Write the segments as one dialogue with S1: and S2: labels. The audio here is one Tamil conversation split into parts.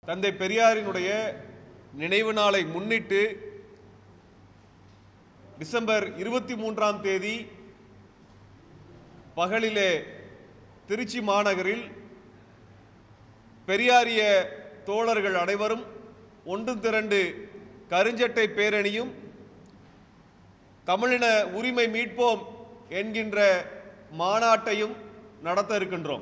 S1: தந்தை பெரியாரினுடைய நினைவு நாளை முன்னிட்டு டிசம்பர் இருபத்தி மூன்றாம் தேதி பகலிலே திருச்சி மாநகரில் பெரியாரிய தோழர்கள் அனைவரும் ஒன்று திரண்டு கருஞ்சட்டை பேரணியும் தமிழின உரிமை மீட்போம் என்கின்ற மாநாட்டையும் நடத்த இருக்கின்றோம்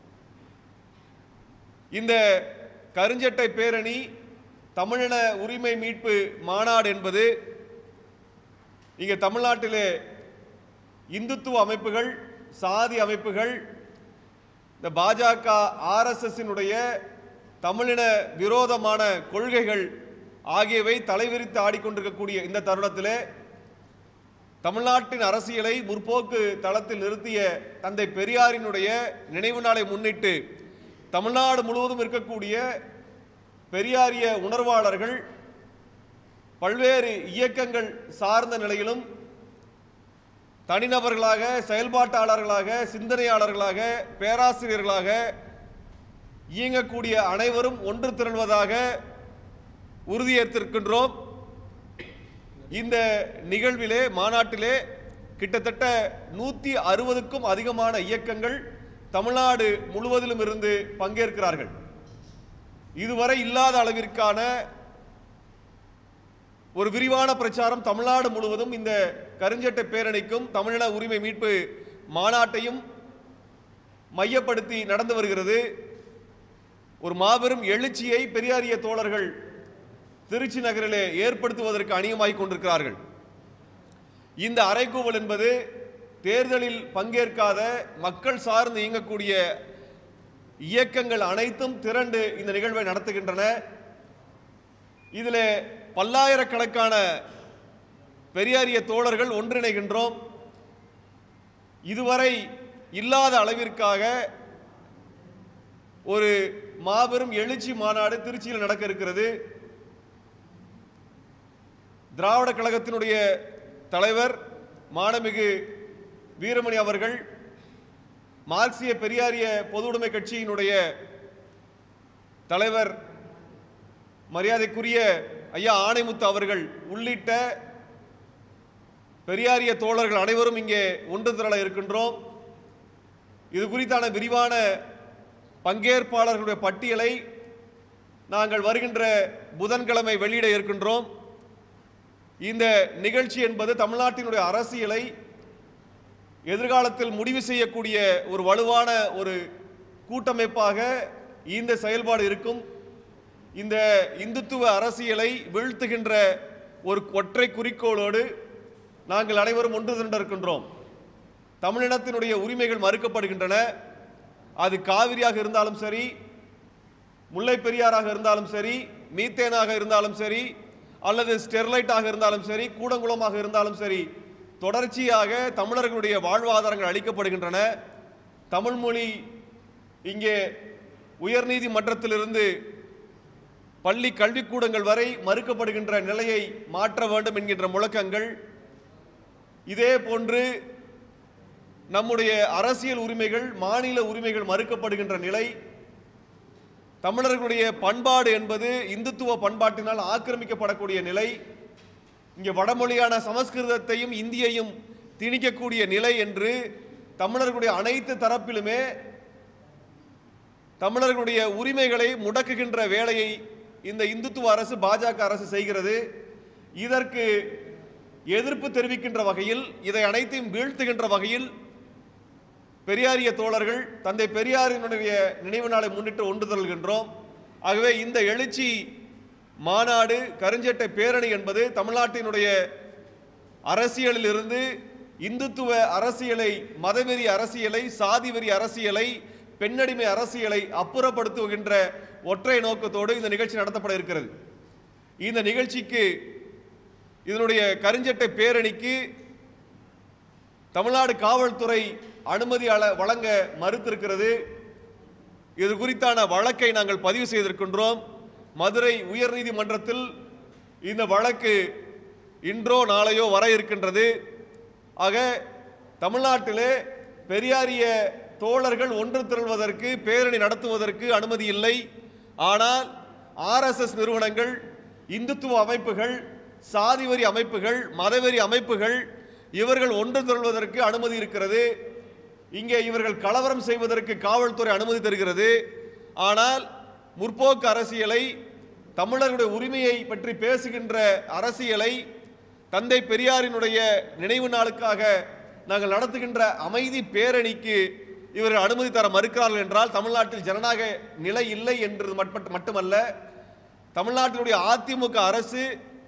S1: இந்த கருஞ்சட்டை பேரணி தமிழின உரிமை மீட்பு மாநாடு என்பது இங்கே தமிழ்நாட்டிலே இந்துத்துவ அமைப்புகள் சாதி அமைப்புகள் இந்த பாஜக ஆர்எஸ்எஸ்ஸினுடைய தமிழின விரோதமான கொள்கைகள் ஆகியவை தலைவிரித்து ஆடிக்கொண்டிருக்கக்கூடிய இந்த தருணத்திலே தமிழ்நாட்டின் அரசியலை முற்போக்கு தளத்தில் நிறுத்திய தந்தை பெரியாரினுடைய நினைவு நாளை முன்னிட்டு தமிழ்நாடு முழுவதும் இருக்கக்கூடிய பெரியாரிய உணர்வாளர்கள் பல்வேறு இயக்கங்கள் சார்ந்த நிலையிலும் தனிநபர்களாக செயல்பாட்டாளர்களாக சிந்தனையாளர்களாக பேராசிரியர்களாக இயங்கக்கூடிய அனைவரும் ஒன்று திரள்வதாக உறுதியேற்றிருக்கின்றோம் இந்த நிகழ்விலே மாநாட்டிலே கிட்டத்தட்ட நூற்றி அறுபதுக்கும் அதிகமான இயக்கங்கள் தமிழ்நாடு முழுவதிலும் இருந்து பங்கேற்கிறார்கள் இதுவரை இல்லாத அளவிற்கான ஒரு விரிவான பிரச்சாரம் தமிழ்நாடு முழுவதும் இந்த கருஞ்சட்டை பேரணிக்கும் தமிழின உரிமை மீட்பு மாநாட்டையும் மையப்படுத்தி நடந்து வருகிறது ஒரு மாபெரும் எழுச்சியை பெரியாரிய தோழர்கள் திருச்சி நகரிலே ஏற்படுத்துவதற்கு அணியமாகிக் கொண்டிருக்கிறார்கள் இந்த அறைகூவல் என்பது தேர்தலில் பங்கேற்காத மக்கள் சார்ந்து இயங்கக்கூடிய இயக்கங்கள் அனைத்தும் திரண்டு இந்த நிகழ்வை நடத்துகின்றன இதில் பல்லாயிரக்கணக்கான பெரியாரிய தோழர்கள் ஒன்றிணைகின்றோம் இதுவரை இல்லாத அளவிற்காக ஒரு மாபெரும் எழுச்சி மாநாடு திருச்சியில் நடக்க இருக்கிறது திராவிட கழகத்தினுடைய தலைவர் மாணமிகு வீரமணி அவர்கள் மார்க்சிய பெரியாரிய பொதுவுடைமை கட்சியினுடைய தலைவர் மரியாதைக்குரிய ஐயா ஆணைமுத்து அவர்கள் உள்ளிட்ட பெரியாரிய தோழர்கள் அனைவரும் இங்கே ஒன்று திரள இருக்கின்றோம் இது குறித்தான விரிவான பங்கேற்பாளர்களுடைய பட்டியலை நாங்கள் வருகின்ற புதன்கிழமை வெளியிட இருக்கின்றோம் இந்த நிகழ்ச்சி என்பது தமிழ்நாட்டினுடைய அரசியலை எதிர்காலத்தில் முடிவு செய்யக்கூடிய ஒரு வலுவான ஒரு கூட்டமைப்பாக இந்த செயல்பாடு இருக்கும் இந்த இந்துத்துவ அரசியலை வீழ்த்துகின்ற ஒரு ஒற்றை குறிக்கோளோடு நாங்கள் அனைவரும் ஒன்று திரண்டிருக்கின்றோம் தமிழினத்தினுடைய உரிமைகள் மறுக்கப்படுகின்றன அது காவிரியாக இருந்தாலும் சரி முல்லை பெரியாறாக இருந்தாலும் சரி மீத்தேனாக இருந்தாலும் சரி அல்லது ஸ்டெர்லைட்டாக இருந்தாலும் சரி கூடங்குளமாக இருந்தாலும் சரி தொடர்ச்சியாக தமிழர்களுடைய வாழ்வாதாரங்கள் அளிக்கப்படுகின்றன தமிழ் மொழி இங்கே உயர்நீதிமன்றத்திலிருந்து பள்ளி கல்விக்கூடங்கள் வரை மறுக்கப்படுகின்ற நிலையை மாற்ற வேண்டும் என்கின்ற முழக்கங்கள் இதே போன்று நம்முடைய அரசியல் உரிமைகள் மாநில உரிமைகள் மறுக்கப்படுகின்ற நிலை தமிழர்களுடைய பண்பாடு என்பது இந்துத்துவ பண்பாட்டினால் ஆக்கிரமிக்கப்படக்கூடிய நிலை இங்கே வடமொழியான சமஸ்கிருதத்தையும் இந்தியையும் திணிக்கக்கூடிய நிலை என்று தமிழர்களுடைய அனைத்து தரப்பிலுமே தமிழர்களுடைய உரிமைகளை முடக்குகின்ற வேலையை இந்த இந்துத்துவ அரசு பாஜக அரசு செய்கிறது இதற்கு எதிர்ப்பு தெரிவிக்கின்ற வகையில் இதை அனைத்தையும் வீழ்த்துகின்ற வகையில் பெரியாரிய தோழர்கள் தந்தை பெரியாரினுடைய நினைவு நாளை முன்னிட்டு ஒன்று திரள்கின்றோம் ஆகவே இந்த எழுச்சி மாநாடு கருஞ்சட்டை பேரணி என்பது தமிழ்நாட்டினுடைய அரசியலில் இருந்து இந்துத்துவ அரசியலை மதவெறி அரசியலை சாதி வெறி அரசியலை பெண்ணடிமை அரசியலை அப்புறப்படுத்துகின்ற ஒற்றை நோக்கத்தோடு இந்த நிகழ்ச்சி நடத்தப்பட இருக்கிறது இந்த நிகழ்ச்சிக்கு இதனுடைய கருஞ்சட்டை பேரணிக்கு தமிழ்நாடு காவல்துறை அனுமதி அள வழங்க மறுத்திருக்கிறது இது குறித்தான வழக்கை நாங்கள் பதிவு செய்திருக்கின்றோம் மதுரை உயர்நீதிமன்றத்தில் இந்த வழக்கு இன்றோ நாளையோ வர இருக்கின்றது ஆக தமிழ்நாட்டிலே பெரியாரிய தோழர்கள் ஒன்று திரள்வதற்கு பேரணி நடத்துவதற்கு அனுமதி இல்லை ஆனால் ஆர்எஸ்எஸ் நிறுவனங்கள் இந்துத்துவ அமைப்புகள் சாதிவரி அமைப்புகள் மதவெறி அமைப்புகள் இவர்கள் ஒன்று திரள்வதற்கு அனுமதி இருக்கிறது இங்கே இவர்கள் கலவரம் செய்வதற்கு காவல்துறை அனுமதி தருகிறது ஆனால் முற்போக்கு அரசியலை தமிழர்களுடைய உரிமையை பற்றி பேசுகின்ற அரசியலை தந்தை பெரியாரினுடைய நினைவு நாளுக்காக நாங்கள் நடத்துகின்ற அமைதி பேரணிக்கு இவர்கள் அனுமதி தர மறுக்கிறார்கள் என்றால் தமிழ்நாட்டில் ஜனநாயக நிலை இல்லை என்றது மட்டும் மட்டுமல்ல தமிழ்நாட்டினுடைய அதிமுக அரசு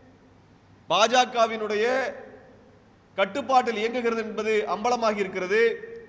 S1: பாஜகவினுடைய கட்டுப்பாட்டில் இயங்குகிறது என்பது அம்பலமாகி இருக்கிறது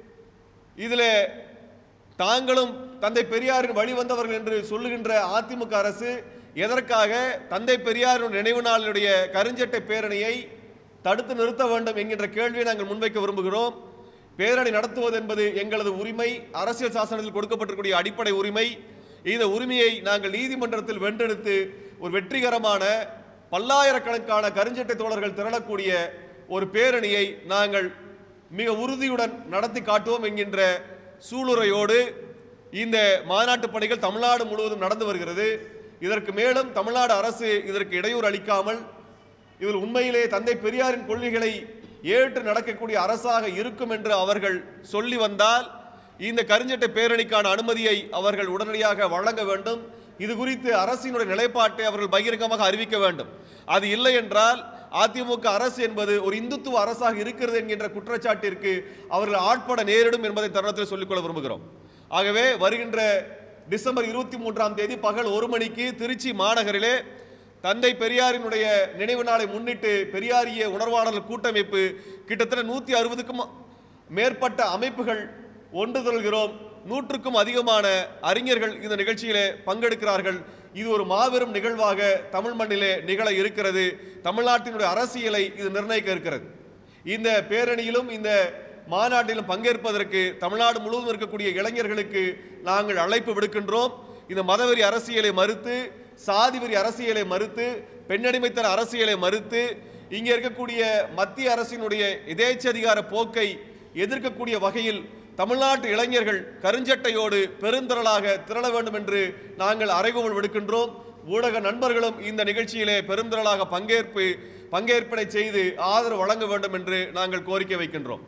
S1: இதில் தாங்களும் தந்தை பெரியாரின் வழி வந்தவர்கள் என்று சொல்லுகின்ற அதிமுக அரசு எதற்காக தந்தை பெரியாரின் நினைவு நாளினுடைய கருஞ்சட்டை பேரணியை தடுத்து நிறுத்த வேண்டும் என்கின்ற கேள்வியை நாங்கள் முன்வைக்க விரும்புகிறோம் பேரணி நடத்துவது என்பது எங்களது உரிமை அரசியல் சாசனத்தில் கொடுக்கப்பட்டிருக்கூடிய அடிப்படை உரிமை இந்த உரிமையை நாங்கள் நீதிமன்றத்தில் வென்றெடுத்து ஒரு வெற்றிகரமான பல்லாயிரக்கணக்கான கருஞ்சட்டை தோழர்கள் திரளக்கூடிய ஒரு பேரணியை நாங்கள் மிக உறுதியுடன் நடத்தி காட்டுவோம் என்கின்ற சூளுரையோடு இந்த மாநாட்டு பணிகள் தமிழ்நாடு முழுவதும் நடந்து வருகிறது இதற்கு மேலும் தமிழ்நாடு அரசு இதற்கு இடையூறு அளிக்காமல் இதில் உண்மையிலே தந்தை பெரியாரின் கொள்கைகளை ஏற்று நடக்கக்கூடிய அரசாக இருக்கும் என்று அவர்கள் சொல்லி வந்தால் இந்த கருஞ்சட்டை பேரணிக்கான அனுமதியை அவர்கள் உடனடியாக வழங்க வேண்டும் இது குறித்து அரசினுடைய நிலைப்பாட்டை அவர்கள் பகிரங்கமாக அறிவிக்க வேண்டும் அது இல்லை என்றால் அதிமுக அரசு என்பது ஒரு இந்துத்துவ அரசாக இருக்கிறது என்கின்ற குற்றச்சாட்டிற்கு அவர்கள் ஆட்பட நேரிடும் என்பதை தருணத்தில் சொல்லிக்கொள்ள விரும்புகிறோம் ஆகவே வருகின்ற டிசம்பர் இருபத்தி மூன்றாம் தேதி பகல் ஒரு மணிக்கு திருச்சி மாநகரிலே தந்தை பெரியாரினுடைய நினைவு நாளை முன்னிட்டு பெரியாரிய உணர்வாளர்கள் கூட்டமைப்பு கிட்டத்தட்ட நூற்றி அறுபதுக்கும் மேற்பட்ட அமைப்புகள் ஒன்று திரள்கிறோம் நூற்றுக்கும் அதிகமான அறிஞர்கள் இந்த நிகழ்ச்சியிலே பங்கெடுக்கிறார்கள் இது ஒரு மாபெரும் நிகழ்வாக தமிழ் மண்ணிலே நிகழ இருக்கிறது தமிழ்நாட்டினுடைய அரசியலை இது நிர்ணயிக்க இருக்கிறது இந்த பேரணியிலும் இந்த மாநாட்டிலும் பங்கேற்பதற்கு தமிழ்நாடு முழுவதும் இருக்கக்கூடிய இளைஞர்களுக்கு நாங்கள் அழைப்பு விடுக்கின்றோம் இந்த மதவெறி அரசியலை மறுத்து சாதிவெறி அரசியலை மறுத்து பெண்ணடிமைத்தன அரசியலை மறுத்து இங்கே இருக்கக்கூடிய மத்திய அரசினுடைய எதேச்சதிகார போக்கை எதிர்க்கக்கூடிய வகையில் தமிழ்நாட்டு இளைஞர்கள் கருஞ்சட்டையோடு பெருந்திரளாக திரள வேண்டும் என்று நாங்கள் அறைகூவல் விடுக்கின்றோம் ஊடக நண்பர்களும் இந்த நிகழ்ச்சியிலே பெருந்திரளாக பங்கேற்பு பங்கேற்பினை செய்து ஆதரவு வழங்க வேண்டும் என்று நாங்கள் கோரிக்கை வைக்கின்றோம்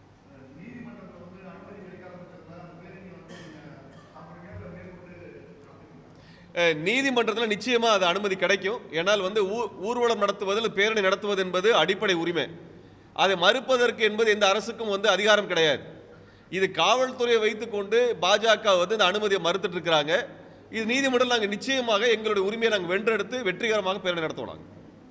S1: அஹ், நீதிமன்றத்தில் நிச்சயமா அது அனுமதி கிடைக்கும் ஏனால் வந்து ஊ- ஊர்வலம் நடத்துவதில் பேரணி நடத்துவது என்பது அடிப்படை உரிமை அதை மறுப்பதற்கு என்பது எந்த அரசுக்கும் வந்து அதிகாரம் கிடையாது இது காவல்துறையை வைத்துக்கொண்டு பாஜக வந்து இந்த அனுமதியை மறுத்துட்டு இருக்கிறாங்க இது நீதிமன்றம் நாங்கள் நிச்சயமாக எங்களுடைய உரிமையை நாங்கள் வென்றெடுத்து வெற்றிகரமாக பேரணி நடத்துவோம் நாங்கள்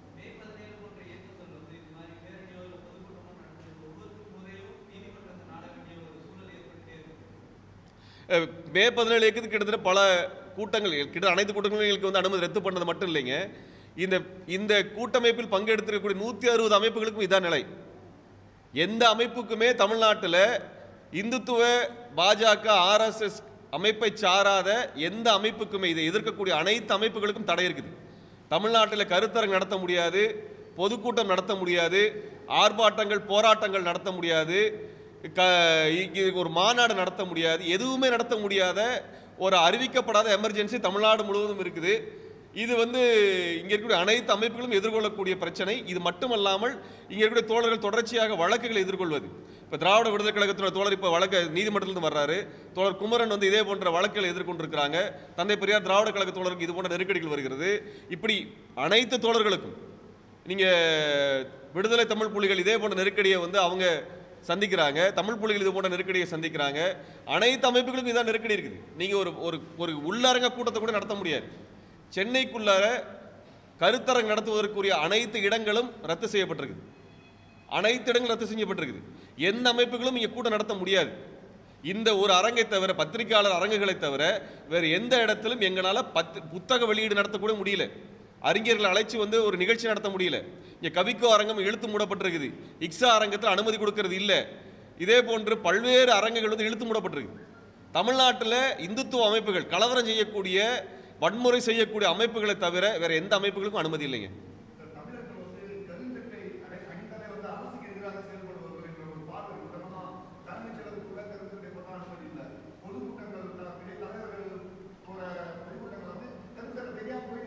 S1: அஹ், மே பதினேழு இயக்கத்துக்கு கிட்டத்தட்ட பல கூட்டங்கள் கிட்ட அனைத்து கூட்டங்களும் எங்களுக்கு வந்து அனுமதி ரத்து பண்ணது மட்டும் இல்லைங்க இந்த இந்த கூட்டமைப்பில் பங்கெடுத்திருக்கக்கூடிய நூற்றி அறுபது அமைப்புகளுக்கும் இதான் நிலை எந்த அமைப்புக்குமே தமிழ்நாட்டில் இந்துத்துவ பாஜக ஆர்எஸ்எஸ் அமைப்பை சாராத எந்த அமைப்புக்குமே இதை எதிர்க்கக்கூடிய அனைத்து அமைப்புகளுக்கும் தடை இருக்குது தமிழ்நாட்டில் கருத்தரங்கு நடத்த முடியாது பொதுக்கூட்டம் நடத்த முடியாது ஆர்ப்பாட்டங்கள் போராட்டங்கள் நடத்த முடியாது க இ- ஒரு மாநாடு நடத்த முடியாது எதுவுமே நடத்த முடியாத ஒரு அறிவிக்கப்படாத எமர்ஜென்சி தமிழ்நாடு முழுவதும் இருக்குது இது வந்து இங்க இருக்கக்கூடிய அனைத்து அமைப்புகளும் எதிர்கொள்ளக்கூடிய பிரச்சனை இது மட்டுமல்லாமல் இங்க இருக்கக்கூடிய தோழர்கள் தொடர்ச்சியாக வழக்குகளை எதிர்கொள்வது இப்போ திராவிட விடுதலை கழகத்தோட தோழர் இப்போ வழக்கு நீதிமன்றத்திலிருந்து வர்றாரு தோழர் குமரன் வந்து இதே போன்ற வழக்குகளை எதிர்கொண்டிருக்கிறாங்க தந்தை பெரியார் திராவிட கழக தோழருக்கு இது போன்ற நெருக்கடிகள் வருகிறது இப்படி அனைத்து தோழர்களுக்கும் நீங்க விடுதலை தமிழ் புலிகள் இதே போன்ற நெருக்கடியை வந்து அவங்க சந்திக்கிறாங்க தமிழ் புலிகள் இது போன்ற நெருக்கடியை சந்திக்கிறாங்க அனைத்து அமைப்புகளுக்கும் இதான் நெருக்கடி இருக்குது நீங்க ஒரு ஒரு ஒரு உள்ளரங்க கூட்டத்தை கூட நடத்த முடியாது சென்னைக்குள்ளார கருத்தரங்கு நடத்துவதற்குரிய அனைத்து இடங்களும் ரத்து செய்யப்பட்டிருக்குது அனைத்து இடங்களும் ரத்து செய்யப்பட்டிருக்குது எந்த அமைப்புகளும் இங்கே கூட்டம் நடத்த முடியாது இந்த ஒரு அரங்கை தவிர பத்திரிகையாளர் அரங்குகளை தவிர வேறு எந்த இடத்திலும் எங்களால் பத்து புத்தக வெளியீடு நடத்தக்கூட முடியல அறிஞர்களை அழைச்சி வந்து ஒரு நிகழ்ச்சி நடத்த முடியல இங்கே கவிக்கோ அரங்கம் இழுத்து மூடப்பட்டிருக்குது இக்ஸா அரங்கத்தில் அனுமதி கொடுக்கறது இல்லை இதே போன்று பல்வேறு அரங்குகள் வந்து இழுத்து மூடப்பட்டிருக்கு தமிழ்நாட்டில் இந்துத்துவ அமைப்புகள் கலவரம் செய்யக்கூடிய வன்முறை செய்யக்கூடிய அமைப்புகளை தவிர வேற எந்த அமைப்புகளுக்கும் அனுமதி இல்லைங்க
S2: தமிழர்கள் வந்து கருஞ்சட்டை அடை அணிந்ததை வந்து அரசுக்கு எதிராக செயல்படுவார்கள் என்ற ஒரு பார்வை உடனமா தலைமைச் செயலகத்துக்குள்ள கருஞ்சட்டை போட்ட அனுமதி இல்லை பொதுக்கூட்டங்கள் த- பெரிய தலைவர்கள் போற பொதுக்கூட்டங்கள் வந்து கருஞ்சட்டை தெரியாம போயிட்டு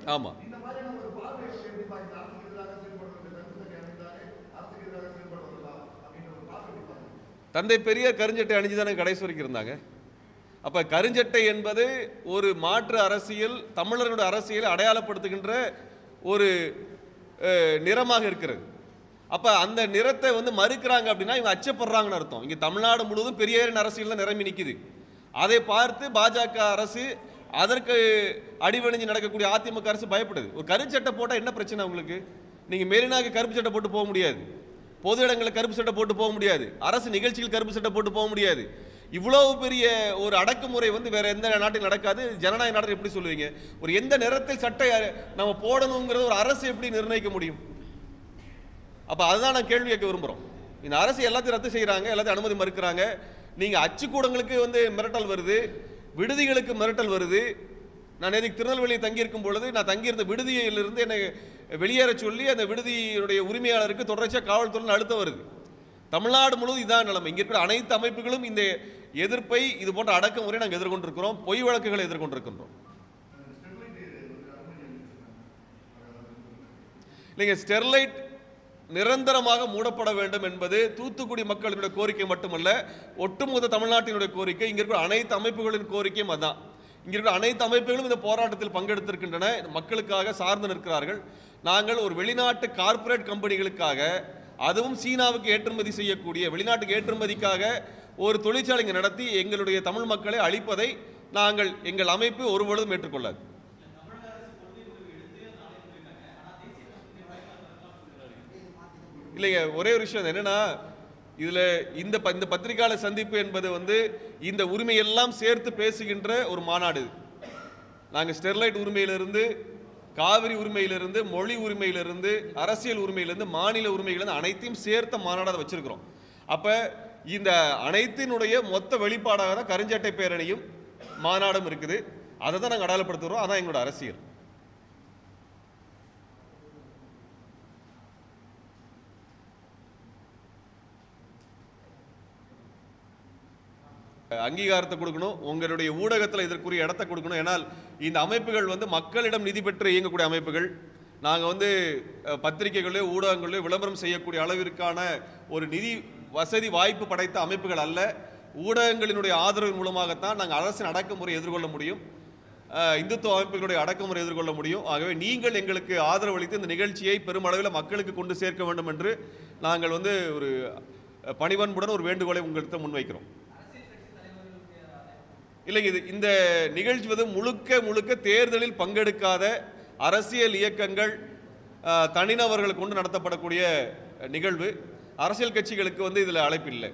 S1: ஆமா
S2: இந்த மாதிரியான ஒரு பார்வை எப்படி பாருங்க அரசுக்கு எதிராக செயல்படுவது கருத்து அமைந்தாலே அரசுக்கு எதிராக செயல்படுவதா அப்படின்ற ஒரு பார்வை எப்படி பாருங்க
S1: தந்தை பெரியார் கருஞ்சட்டை அணிஞ்சு தானே கடைசி வரைக்கும் இருந்தாங்க அப்ப கருஞ்சட்டை என்பது ஒரு மாற்று அரசியல் தமிழர்களுடைய அரசியலை அடையாளப்படுத்துகின்ற ஒரு அஹ், நிறமாக இருக்கிறது அப்ப அந்த நிறத்தை வந்து மறுக்கிறாங்க அப்படின்னா இவங்க அச்சப்படுறாங்கன்னு அர்த்தம் இங்க தமிழ்நாடு முழுவதும் பெரியாரின் அரசியல் தான் நிரம்பி நிக்குது அதை பார்த்து பாஜக அரசு அதற்கு அடிபணிஞ்சு நடக்கக்கூடிய அதிமுக அரசு பயப்படுது ஒரு கருச்சட்டை போட்டா என்ன பிரச்சனை உங்களுக்கு நீங்க மெரினாக்கு கருப்பு சட்டை போட்டு போக முடியாது பொது இடங்களில் கருப்பு சட்டை போட்டு போக முடியாது அரசு நிகழ்ச்சிகள் கருப்பு சட்டை போட்டு போக முடியாது இவ்வளவு பெரிய ஒரு அடக்குமுறை வந்து வேற எந்த நாட்டில் நடக்காது ஜனநாயக நாட்டில் எப்படி சொல்லுவீங்க ஒரு எந்த நிறத்தில் சட்டை அ- நம்ம போடணுங்கிறது ஒரு அரசு எப்படி நிர்ணயிக்க முடியும் அப்ப அதுதான் நான் கேள்வி கேட்க விரும்புறோம் இந்த அரசு எல்லாத்தையும் ரத்து செய்றாங்க எல்லாத்தையும் அனுமதி மறுக்கிறாங்க நீங்க அச்சுக்கூடங்களுக்கு வந்து மிரட்டல் வருது விடுதிகளுக்கு மிரட்டல் வருது நான் நேற்று திருநெல்வேலியில் தங்கியிருக்கும் பொழுது நான் தங்கியிருந்த விடுதியிலிருந்து என்னை வெளியேற சொல்லி அந்த விடுதியுடைய உரிமையாளருக்கு தொடர்ச்சியாக காவல்துறை அழுத்தம் வருது தமிழ்நாடு முழுவதும் இதான் நிலைமை இங்க இருக்கிற அனைத்து அமைப்புகளும் இந்த எதிர்ப்பை இது போன்ற அடக்குமுறை நாங்கள் எதிர்கொண்டிருக்கிறோம் பொய் வழக்குகளை எதிர்கொண்டிருக்கின்றோம் இல்லைங்க ஸ்டெர்லைட் நிரந்தரமாக மூடப்பட வேண்டும் என்பது தூத்துக்குடி மக்களினுடைய கோரிக்கை மட்டுமல்ல ஒட்டுமொத்த தமிழ்நாட்டினுடைய கோரிக்கை இங்க இருக்கிற அனைத்து அமைப்புகளின் கோரிக்கையும் அதான் இங்க இருக்கிற அனைத்து அமைப்புகளும் இந்த போராட்டத்தில் பங்கெடுத்திருக்கின்றன மக்களுக்காக சார்ந்து நிற்கிறார்கள் நாங்கள் ஒரு வெளிநாட்டு கார்ப்பரேட் கம்பெனிகளுக்காக அதுவும் சீனாவுக்கு ஏற்றுமதி செய்யக்கூடிய வெளிநாட்டுக்கு ஏற்றுமதிக்காக ஒரு தொழிற்சாலை இங்க நடத்தி எங்களுடைய தமிழ் மக்களை அழிப்பதை நாங்கள் எங்கள் அமைப்பு ஒருபொழுதும் ஏற்றுக்கொள்ளாது இல்லைங்க ஒரே ஒரு விஷயம் என்னன்னா இதுல இந்த ப- இந்த பத்திரிகையாளர் சந்திப்பு என்பது வந்து இந்த உரிமையெல்லாம் சேர்த்து பேசுகின்ற ஒரு மாநாடு இது. நாங்க ஸ்டெர்லைட் உரிமையிலிருந்து காவிரி உரிமையிலிருந்து மொழி உரிமையிலிருந்து அரசியல் உரிமையிலிருந்து மாநில உரிமையிலிருந்து அனைத்தையும் சேர்த்த மாநாடாக வச்சிருக்கிறோம் அப்ப இந்த அனைத்தினுடைய மொத்த வெளிப்பாடாக தான் கருஞ்சட்டை பேரணியும் மாநாடும் இருக்குது அதை தான் நாங்கள் அடையாளப்படுத்துகிறோம் அதான் எங்களோட அரசியல் அங்கீகாரத்தை கொடுக்கணும் உங்களுடைய ஊடகத்தில் இதற்குரிய இடத்தை கொடுக்கணும் ஏன்னால் இந்த அமைப்புகள் வந்து மக்களிடம் நிதி பெற்று இயங்கக்கூடிய அமைப்புகள் நாங்கள் வந்து அஹ், பத்திரிகைகளிலோ ஊடகங்களிலோ விளம்பரம் செய்யக்கூடிய அளவிற்கான ஒரு நிதி வசதி வாய்ப்பு படைத்த அமைப்புகள் அல்ல ஊடகங்களினுடைய ஆதரவின் மூலமாகத்தான் நாங்கள் அரசின் அடக்குமுறை எதிர்கொள்ள முடியும் அஹ், இந்துத்துவ அமைப்புகளுடைய அடக்குமுறை எதிர்கொள்ள முடியும் ஆகவே நீங்கள் எங்களுக்கு ஆதரவு அளித்து இந்த நிகழ்ச்சியை பெருமளவில் மக்களுக்கு கொண்டு சேர்க்க வேண்டும் என்று நாங்கள் வந்து ஒரு அஹ், பணிவன்புடன் ஒரு வேண்டுகோளை உங்கள்கிட்ட முன்வைக்கிறோம் இல்லைங்க இது இந்த நிகழ்ச்சி வந்து முழுக்க முழுக்க தேர்தலில் பங்கெடுக்காத அரசியல் இயக்கங்கள் அஹ், தனிநபர்கள் கொண்டு நடத்தப்படக்கூடிய நிகழ்வு அரசியல் கட்சிகளுக்கு வந்து இதில் அழைப்பு இல்லை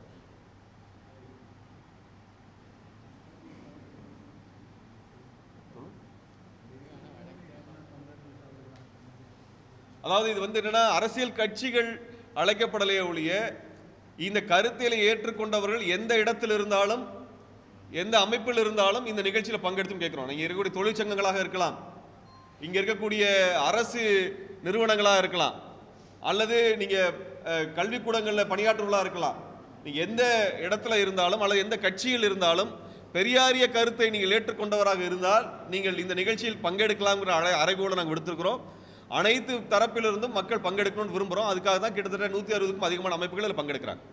S1: அதாவது இது வந்து என்னன்னா அரசியல் கட்சிகள் அழைக்கப்படலையே ஒழிய இந்த கருத்தியலை ஏற்றுக்கொண்டவர்கள் எந்த இடத்தில் இருந்தாலும் எந்த அமைப்பில் இருந்தாலும் இந்த நிகழ்ச்சியில் பங்கெடுத்தும் கேட்கிறோம் நீங்க இருக்கக்கூடிய தொழிற்சங்கங்களாக இருக்கலாம் இங்க இருக்கக்கூடிய அரசு நிறுவனங்களாக இருக்கலாம் அல்லது நீங்க அஹ், கல்விக்கூடங்களில் பணியாற்றுவர்களாக இருக்கலாம் நீங்க எந்த இடத்துல இருந்தாலும் அல்லது எந்த கட்சியில் இருந்தாலும் பெரியாரிய கருத்தை நீங்கள் ஏற்றுக்கொண்டவராக இருந்தால் நீங்கள் இந்த நிகழ்ச்சியில் பங்கெடுக்கலாம்ங்கிற அறை அறைகூட நாங்கள் விடுத்திருக்கிறோம் அனைத்து தரப்பிலிருந்தும் மக்கள் பங்கெடுக்கணும்னு விரும்புகிறோம் அதுக்காக தான் கிட்டத்தட்ட நூற்றி அறுபதுக்கும் அதிகமான அமைப்புகள் இதில் பங்கெடுக்கிறாங்க